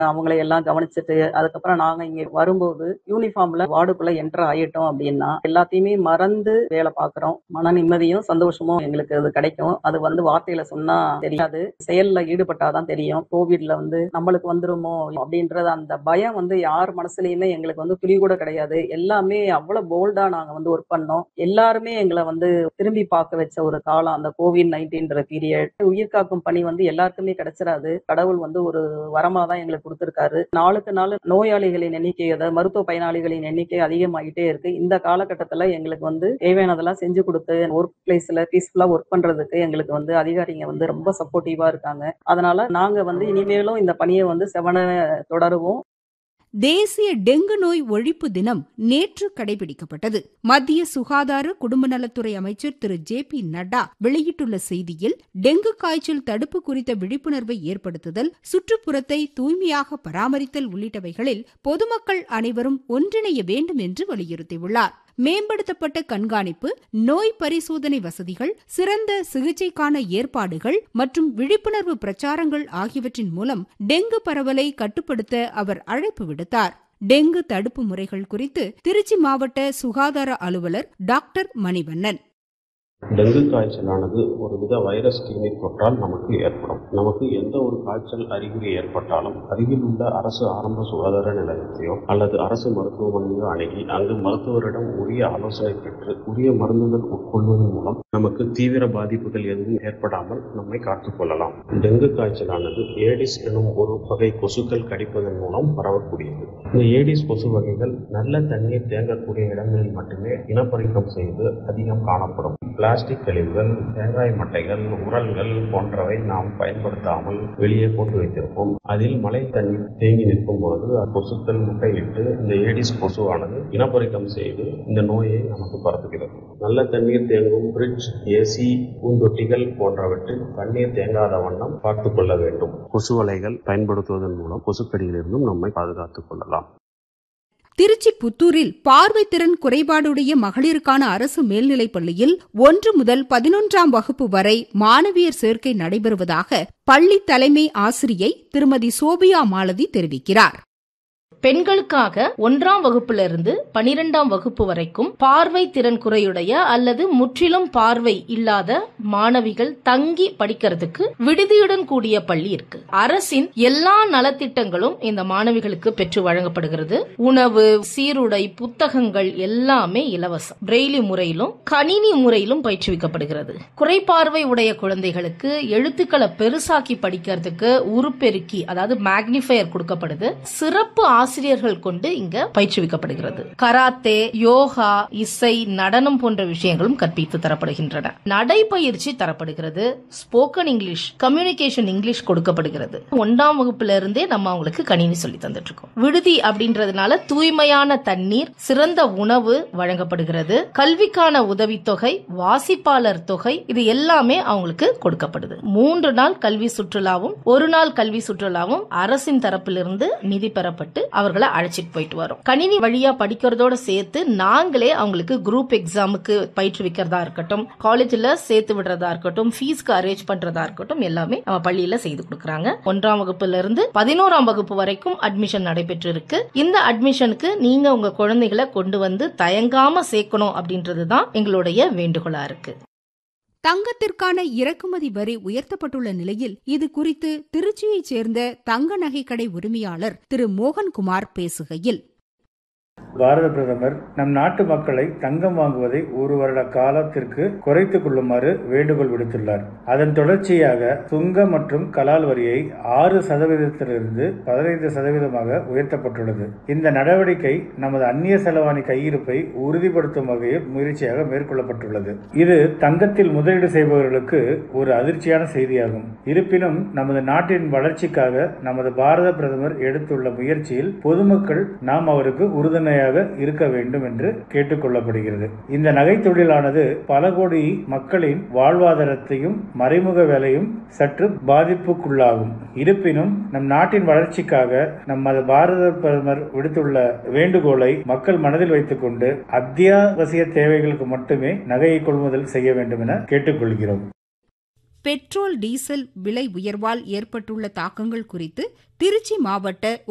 அவங்களை எல்லாம் கவனிச்சுட்டு அதுக்கப்புறம் நாங்க இங்க வரும்போது யூனிஃபார்ம்ல வார்டுக்குள்ள என்டர் ஆயிட்டோம் அப்படின்னா எல்லாத்தையுமே மறந்து வேலை பார்க்குறோம் மன நிம்மதியும் சந்தோஷமும் எங்களுக்கு அது கிடைக்கும் அது வந்து வார்த்தையில சொன்னா தெரியாது செயல்ல ஈடுபட்டாதான் தெரியும் கோவிட்ல வந்து நம்மளுக்கு வந்துருமோ அப்படின்றது அந்த பயம் வந்து யார் மனசுலயுமே எங்களுக்கு வந்து துளி கூட கிடையாது எல்லாமே அவ்வளவு போல்டா நாங்க வந்து ஒர்க் பண்ணோம் எல்லாருமே எங்களை வந்து திரும்பி பார்க்க வச்ச ஒரு காலம் அந்த கோவிட் நைன்டீன்ற பீரியட் உயிர் காக்கும் பணி வந்து எல்லாருக்குமே கிடைச்சிடாது கடவுள் வந்து ஒரு வரமா தான் எங்களுக்கு கொடுத்திருக்காரு நாளுக்கு நாள் நோயாளிகளின் எண்ணிக்கை அதாவது மருத்துவ பயனாளிகளின் எண்ணிக்கை அதிகமாகிட்டே இருக்கு இந்த காலகட்டத்துல எங்களுக்கு வந்து தேவையானதெல்லாம் செஞ்சு கொடுத்து ஒர்க் பிளேஸ்ல பீஸ்ஃபுல்லா ஒர்க் பண்றதுக்கு எங்களுக்கு வந்து அதிகாரிங்க வந்து ரொம்ப சப்போர்ட்டிவா இருக்காங்க அதனால நாங்க வந்து இனிமேலும் இந்த பணியை வந்து செவன தொடருவோம் தேசிய டெங்கு நோய் ஒழிப்பு தினம் நேற்று கடைபிடிக்கப்பட்டது மத்திய சுகாதார குடும்ப நலத்துறை அமைச்சர் திரு ஜே பி நட்டா வெளியிட்டுள்ள செய்தியில் டெங்கு காய்ச்சல் தடுப்பு குறித்த விழிப்புணர்வை ஏற்படுத்துதல் சுற்றுப்புறத்தை தூய்மையாக பராமரித்தல் உள்ளிட்டவைகளில் பொதுமக்கள் அனைவரும் ஒன்றிணைய வேண்டும் என்று வலியுறுத்தியுள்ளார் மேம்படுத்தப்பட்ட கண்காணிப்பு நோய் பரிசோதனை வசதிகள் சிறந்த சிகிச்சைக்கான ஏற்பாடுகள் மற்றும் விழிப்புணர்வு பிரச்சாரங்கள் ஆகியவற்றின் மூலம் டெங்கு பரவலை கட்டுப்படுத்த அவர் அழைப்பு விடுத்தார் டெங்கு தடுப்பு முறைகள் குறித்து திருச்சி மாவட்ட சுகாதார அலுவலர் டாக்டர் மணிவண்ணன் டெங்கு காய்ச்சலானது ஒரு வித வைரஸ் கிருமி தொற்றால் நமக்கு ஏற்படும் நமக்கு எந்த ஒரு காய்ச்சல் அறிகுறி ஏற்பட்டாலும் அருகில் உள்ள அரசு ஆரம்ப சுகாதார நிலையத்தையோ அல்லது அரசு மருத்துவமனையோ அணுகி அங்கு மருத்துவரிடம் உரிய ஆலோசனை பெற்று உரிய மருந்துகள் உட்கொள்வதன் மூலம் நமக்கு தீவிர பாதிப்புகள் எதுவும் ஏற்படாமல் நம்மை காத்துக் கொள்ளலாம் டெங்கு காய்ச்சலானது ஏடிஸ் எனும் ஒரு வகை கொசுக்கள் கடிப்பதன் மூலம் பரவக்கூடியது இந்த ஏடிஸ் கொசு வகைகள் நல்ல தண்ணீர் தேங்கக்கூடிய இடங்களில் மட்டுமே இனப்பெருக்கம் செய்து அதிகம் காணப்படும் பிளாஸ்டிக் கழிவுகள் தேங்காய் மட்டைகள் உரல்கள் போன்றவை நாம் பயன்படுத்தாமல் வெளியே போட்டு வைத்திருப்போம் அதில் மழை தண்ணீர் தேங்கி நிற்கும் பொழுது கொசுக்கள் முட்டையிட்டு இந்த ஏடிஸ் கொசுவானது இனப்பெருக்கம் செய்து இந்த நோயை நமக்கு பரப்புகிறது நல்ல தண்ணீர் தேங்கும் பிரிட்ஜ் ஏசி பூந்தொட்டிகள் போன்றவற்றில் தண்ணீர் தேங்காத வண்ணம் பார்த்துக் கொள்ள வேண்டும் கொசு வலைகள் பயன்படுத்துவதன் மூலம் கொசுக்கடியிலிருந்தும் நம்மை பாதுகாத்துக் கொள்ளலாம் திருச்சி புத்தூரில் பார்வைத்திறன் குறைபாடுடைய மகளிருக்கான அரசு மேல்நிலைப் பள்ளியில் ஒன்று முதல் பதினொன்றாம் வகுப்பு வரை மாணவியர் சேர்க்கை நடைபெறுவதாக பள்ளி தலைமை ஆசிரியை திருமதி சோபியா மாலதி தெரிவிக்கிறார் பெண்களுக்காக ஒன்றாம் வகுப்புல இருந்து பனிரெண்டாம் வகுப்பு வரைக்கும் பார்வை திறன் குறையுடைய அல்லது முற்றிலும் பார்வை இல்லாத மாணவிகள் தங்கி படிக்கிறதுக்கு விடுதியுடன் கூடிய பள்ளி இருக்கு அரசின் எல்லா நலத்திட்டங்களும் இந்த மாணவிகளுக்கு பெற்று வழங்கப்படுகிறது உணவு சீருடை புத்தகங்கள் எல்லாமே இலவசம் பிரெய்லி முறையிலும் கணினி முறையிலும் பயிற்றுவிக்கப்படுகிறது குறைபார்வை உடைய குழந்தைகளுக்கு எழுத்துக்களை பெருசாக்கி படிக்கிறதுக்கு உருப்பெருக்கி அதாவது மேக்னிஃபையர் கொடுக்கப்படுது சிறப்பு ஆசிரியர்கள் கொண்டு இங்க பயிற்றுவிக்கப்படுகிறது கராத்தே யோகா இசை நடனம் போன்ற விஷயங்களும் கற்பித்து தரப்படுகின்றன நடைப்பயிற்சி தரப்படுகிறது ஸ்போக்கன் இங்கிலீஷ் கம்யூனிகேஷன் இங்கிலீஷ் கொடுக்கப்படுகிறது ஒன்றாம் வகுப்புல இருந்தே நம்ம அவங்களுக்கு கணினி சொல்லி தந்துட்டு இருக்கோம் விடுதி அப்படின்றதுனால தூய்மையான தண்ணீர் சிறந்த உணவு வழங்கப்படுகிறது கல்விக்கான உதவித்தொகை வாசிப்பாளர் தொகை இது எல்லாமே அவங்களுக்கு கொடுக்கப்படுது மூன்று நாள் கல்வி சுற்றுலாவும் ஒரு நாள் கல்வி சுற்றுலாவும் அரசின் தரப்பிலிருந்து நிதி பெறப்பட்டு அவர்களை அழைச்சிட்டு போயிட்டு வரோம் கணினி வழியா படிக்கிறதோட சேர்த்து நாங்களே அவங்களுக்கு குரூப் எக்ஸாமுக்கு பயிற்றுவிக்கிறதா இருக்கட்டும் காலேஜ்ல சேர்த்து விடுறதா இருக்கட்டும் ஃபீஸ்க்கு அரேஞ்ச் பண்றதா இருக்கட்டும் எல்லாமே நம்ம பள்ளியில செய்து கொடுக்கறாங்க ஒன்றாம் வகுப்புல இருந்து பதினோராம் வகுப்பு வரைக்கும் அட்மிஷன் நடைபெற்று இருக்கு இந்த அட்மிஷனுக்கு நீங்க உங்க குழந்தைகளை கொண்டு வந்து தயங்காம சேர்க்கணும் அப்படின்றதுதான் எங்களுடைய வேண்டுகோளா இருக்கு தங்கத்திற்கான இறக்குமதி வரி உயர்த்தப்பட்டுள்ள நிலையில் இது குறித்து திருச்சியைச் சேர்ந்த தங்க நகைக்கடை உரிமையாளர் திரு மோகன்குமார் பேசுகையில் பாரத பிரதமர் நம் நாட்டு மக்களை தங்கம் வாங்குவதை ஒரு வருட காலத்திற்கு குறைத்துக் கொள்ளுமாறு வேண்டுகோள் விடுத்துள்ளார் அதன் தொடர்ச்சியாக சுங்க மற்றும் கலால் வரியை ஆறு சதவீதத்திலிருந்து பதினைந்து சதவீதமாக உயர்த்தப்பட்டுள்ளது இந்த நடவடிக்கை நமது அந்நிய செலவாணி கையிருப்பை உறுதிப்படுத்தும் வகையில் முயற்சியாக மேற்கொள்ளப்பட்டுள்ளது இது தங்கத்தில் முதலீடு செய்பவர்களுக்கு ஒரு அதிர்ச்சியான செய்தியாகும் இருப்பினும் நமது நாட்டின் வளர்ச்சிக்காக நமது பாரத பிரதமர் எடுத்துள்ள முயற்சியில் பொதுமக்கள் நாம் அவருக்கு உறுதுணையாக இருக்க வேண்டும் என்று கேட்டுக் கொள்ளப்படுகிறது இந்த நகை தொழிலானது பல கோடி மக்களின் வாழ்வாதாரத்தையும் மறைமுக வேலையும் சற்று பாதிப்புக்குள்ளாகும் இருப்பினும் நம் நாட்டின் வளர்ச்சிக்காக நமது பாரத பிரதமர் விடுத்துள்ள வேண்டுகோளை மக்கள் மனதில் வைத்துக் கொண்டு அத்தியாவசிய தேவைகளுக்கு மட்டுமே நகையை கொள்முதல் செய்ய வேண்டும் என கேட்டுக்கொள்கிறோம் பெட்ரோல் டீசல் விலை உயர்வால் ஏற்பட்டுள்ள தாக்கங்கள் குறித்து திருச்சி மாவட்ட